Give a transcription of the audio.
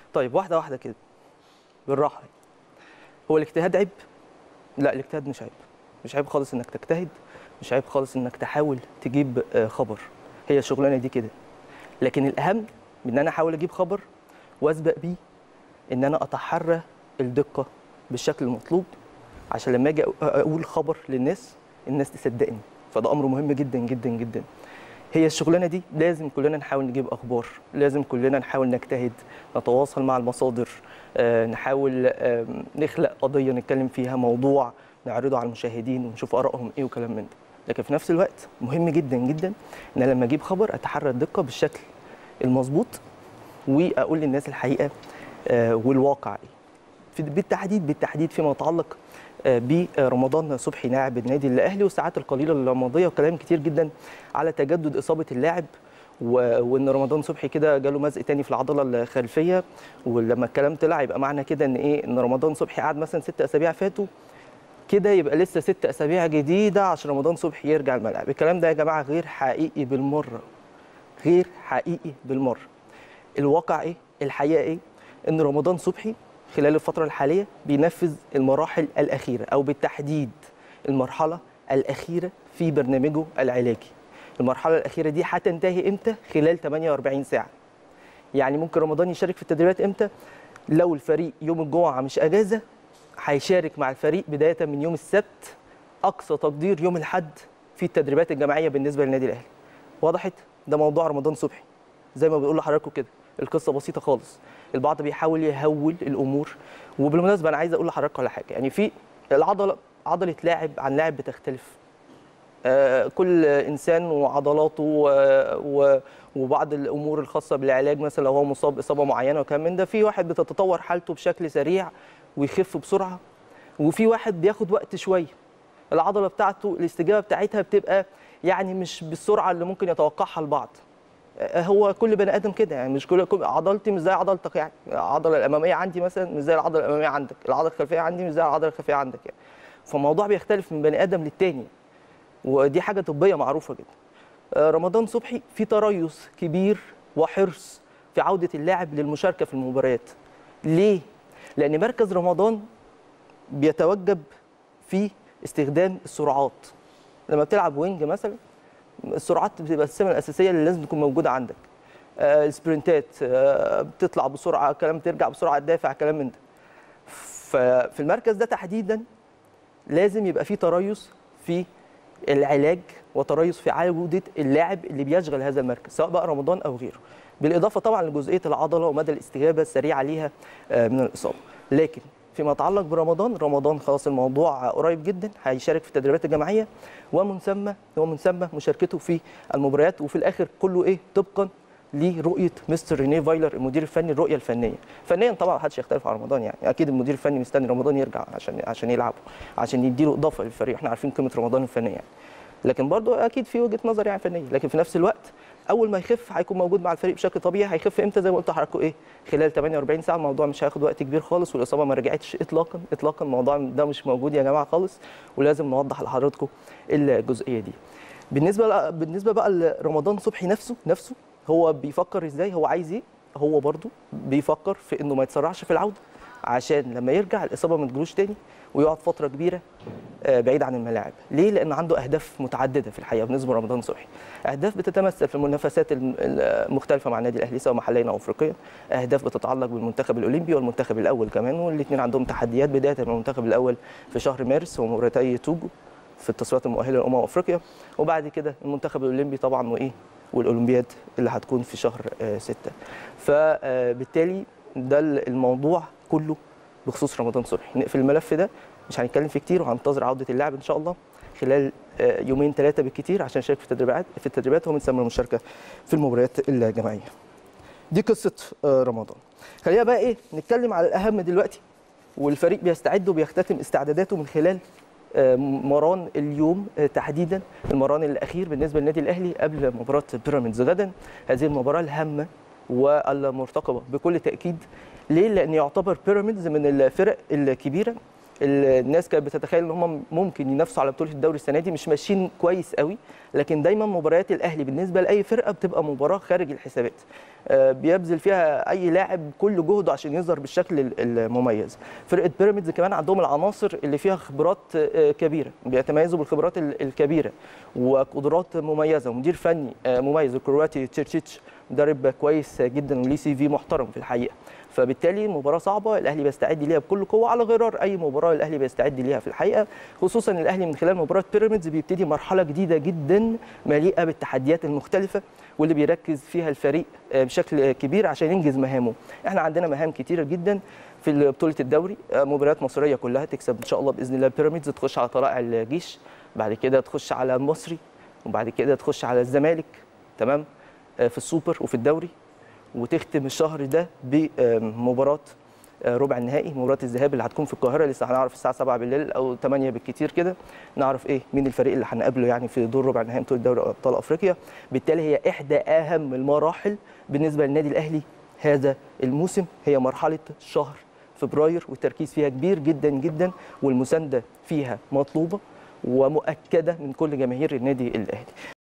طيب واحده واحده كده بالراحه هو الاجتهاد عيب لا الاجتهاد مش عيب مش عيب خالص انك تجتهد مش عيب خالص انك تحاول تجيب آه، خبر هي الشغلانه دي كده لكن الاهم من ان انا احاول اجيب خبر واسبق بيه ان انا اتحرى الدقه بالشكل المطلوب عشان لما اجي أ- اقول خبر للناس الناس تصدقني فده امر مهم جدا جدا جدا هي الشغلانه دي لازم كلنا نحاول نجيب اخبار لازم كلنا نحاول نجتهد نتواصل مع المصادر آه، نحاول آه، نخلق قضيه نتكلم فيها موضوع نعرضه على المشاهدين ونشوف ارائهم ايه وكلام من ده لكن في نفس الوقت مهم جدا جدا ان أنا لما اجيب خبر اتحرى الدقه بالشكل المظبوط واقول للناس الحقيقه آه، والواقع ايه في بالتحديد بالتحديد فيما يتعلق آه، برمضان صبحي لاعب النادي الاهلي والساعات القليله الماضيه وكلام كتير جدا على تجدد اصابه اللاعب و- وان رمضان صبحي كده جاله مزق تاني في العضله الخلفيه ولما الكلام طلع يبقى معنى كده ان ايه ان رمضان صبحي قعد مثلا ست اسابيع فاتوا كده يبقى لسه ست اسابيع جديده عشان رمضان صبحي يرجع الملعب الكلام ده يا جماعه غير حقيقي بالمره غير حقيقي بالمره الواقع ايه الحقيقه ايه ان رمضان صبحي خلال الفتره الحاليه بينفذ المراحل الاخيره او بالتحديد المرحله الاخيره في برنامجه العلاجي المرحله الاخيره دي هتنتهي امتى خلال 48 ساعه يعني ممكن رمضان يشارك في التدريبات امتى لو الفريق يوم الجمعه مش اجازه هيشارك مع الفريق بدايه من يوم السبت اقصى تقدير يوم الاحد في التدريبات الجماعيه بالنسبه للنادي الاهلي وضحت ده موضوع رمضان صبحي زي ما بيقول لحضراتكم كده القصه بسيطه خالص البعض بيحاول يهول الامور وبالمناسبه انا عايز اقول لحضراتكم على حاجه يعني في العضله عضله لاعب عن لاعب بتختلف آه، كل انسان وعضلاته و- و- وبعض الامور الخاصه بالعلاج مثلا لو هو مصاب اصابه معينه وكلام من ده في واحد بتتطور حالته بشكل سريع ويخف بسرعه وفي واحد بياخد وقت شويه العضله بتاعته الاستجابه بتاعتها بتبقى يعني مش بالسرعه اللي ممكن يتوقعها البعض آه، هو كل بني ادم كده يعني مش كل كل- عضلتي مش زي عضلتك يعني العضله الاماميه عندي مثلا مش زي العضله الاماميه عندك العضله الخلفيه عندي مش زي العضله الخلفيه عندك يعني فالموضوع بيختلف من بني ادم للتاني ودي حاجه طبيه معروفه جدا آه، رمضان صبحي في تريث كبير وحرص في عوده اللاعب للمشاركه في المباريات ليه لان مركز رمضان بيتوجب في استخدام السرعات لما بتلعب وينج مثلا السرعات بتبقى السمه الاساسيه اللي لازم تكون موجوده عندك آه، السبرنتات آه، بتطلع بسرعه كلام ترجع بسرعه تدافع كلام من ده ففي المركز ده تحديدا لازم يبقى في تريث في العلاج وتريث في عوده اللاعب اللي بيشغل هذا المركز سواء بقى رمضان او غيره بالاضافه طبعا لجزئيه العضله ومدى الاستجابه السريعه ليها آه، من الاصابه لكن فيما يتعلق برمضان رمضان خلاص الموضوع قريب جدا هيشارك في التدريبات الجماعيه ومن ثم ومن ثم مشاركته في المباريات وفي الاخر كله ايه طبقا لرؤيه مستر رينيه فايلر المدير الفني الرؤيه الفنيه فنيا طبعا محدش يختلف على رمضان يعني اكيد المدير الفني مستني رمضان يرجع عشان عشان يلعب عشان يديله اضافه للفريق احنا عارفين قيمه رمضان الفنيه يعني لكن برضو اكيد في وجهه نظر يعني فنيه لكن في نفس الوقت اول ما يخف هيكون موجود مع الفريق بشكل طبيعي هيخف امتى زي ما قلت لحضراتكم ايه خلال 48 ساعه الموضوع مش هياخد وقت كبير خالص والاصابه ما رجعتش اطلاقا اطلاقا الموضوع ده مش موجود يا جماعه خالص ولازم نوضح لحضراتكم الجزئيه دي بالنسبه بقى بالنسبه بقى لرمضان صبحي نفسه نفسه هو بيفكر ازاي هو عايز ايه هو برضو بيفكر في انه ما يتسرعش في العوده عشان لما يرجع الاصابه ما تجيلوش تاني ويقعد فتره كبيره آه، بعيد عن الملاعب ليه لان عنده اهداف متعدده في الحقيقه بالنسبه لرمضان صبحي اهداف بتتمثل في المنافسات الم- المختلفه مع النادي الاهلي سواء محليا او افريقيا اهداف بتتعلق بالمنتخب الاولمبي والمنتخب الاول كمان والاثنين عندهم تحديات بدايه من المنتخب الاول في شهر مارس ومباراتي توجو في التصفيات المؤهله لامم افريقيا وبعد كده المنتخب الاولمبي طبعا وايه والاولمبياد اللي هتكون في شهر آه، ستة فبالتالي ده الموضوع كله بخصوص رمضان صبحي نقفل الملف ده مش هنتكلم فيه كتير وهننتظر عوده اللاعب ان شاء الله خلال آه، يومين ثلاثه بالكتير عشان يشارك في التدريبات في التدريبات ومن ثم المشاركه في المباريات الجماعيه دي قصه آه، رمضان خلينا بقى ايه نتكلم على الاهم دلوقتي والفريق بيستعد وبيختتم استعداداته من خلال آه، مران اليوم آه، تحديدا المران الاخير بالنسبه للنادي الاهلي قبل مباراه بيراميدز غدا هذه المباراه الهامه والمرتقبه بكل تاكيد ليه؟ لان يعتبر بيراميدز من الفرق الكبيره الناس كانت بتتخيل ان هم ممكن ينافسوا على بطوله الدوري السنه دي مش ماشيين كويس قوي لكن دايما مباريات الاهلي بالنسبه لاي فرقه بتبقى مباراه خارج الحسابات آه، بيبذل فيها اي لاعب كل جهده عشان يظهر بالشكل ال- المميز فرقه بيراميدز كمان عندهم العناصر اللي فيها خبرات آه، كبيره بيتميزوا بالخبرات ال- الكبيره وقدرات مميزه ومدير فني آه، مميز الكرواتي تشيرشيتش مدرب كويس جدا وليه سي في محترم في الحقيقه فبالتالي مباراه صعبه الاهلي بيستعد ليها بكل قوه على غرار اي مباراه الاهلي بيستعد ليها في الحقيقه خصوصا الاهلي من خلال مباراه بيراميدز بيبتدي مرحله جديده جدا مليئه بالتحديات المختلفه واللي بيركز فيها الفريق آه، بشكل كبير عشان ينجز مهامه احنا عندنا مهام كتيره جدا في بطوله الدوري آه، مباريات مصريه كلها تكسب ان شاء الله باذن الله بيراميدز تخش على طلائع الجيش بعد كده تخش على المصري وبعد كده تخش على الزمالك تمام آه، في السوبر وفي الدوري وتختم الشهر ده بمباراه آه، ربع النهائي مباراه الذهاب اللي هتكون في القاهره لسه هنعرف الساعه 7 بالليل او 8 بالكتير كده نعرف ايه مين الفريق اللي هنقابله يعني في دور ربع النهائي بطوله دوري ابطال افريقيا بالتالي هي احدى اهم المراحل بالنسبه للنادي الاهلي هذا الموسم هي مرحله شهر فبراير والتركيز فيها كبير جدا جدا والمسانده فيها مطلوبه ومؤكده من كل جماهير النادي الاهلي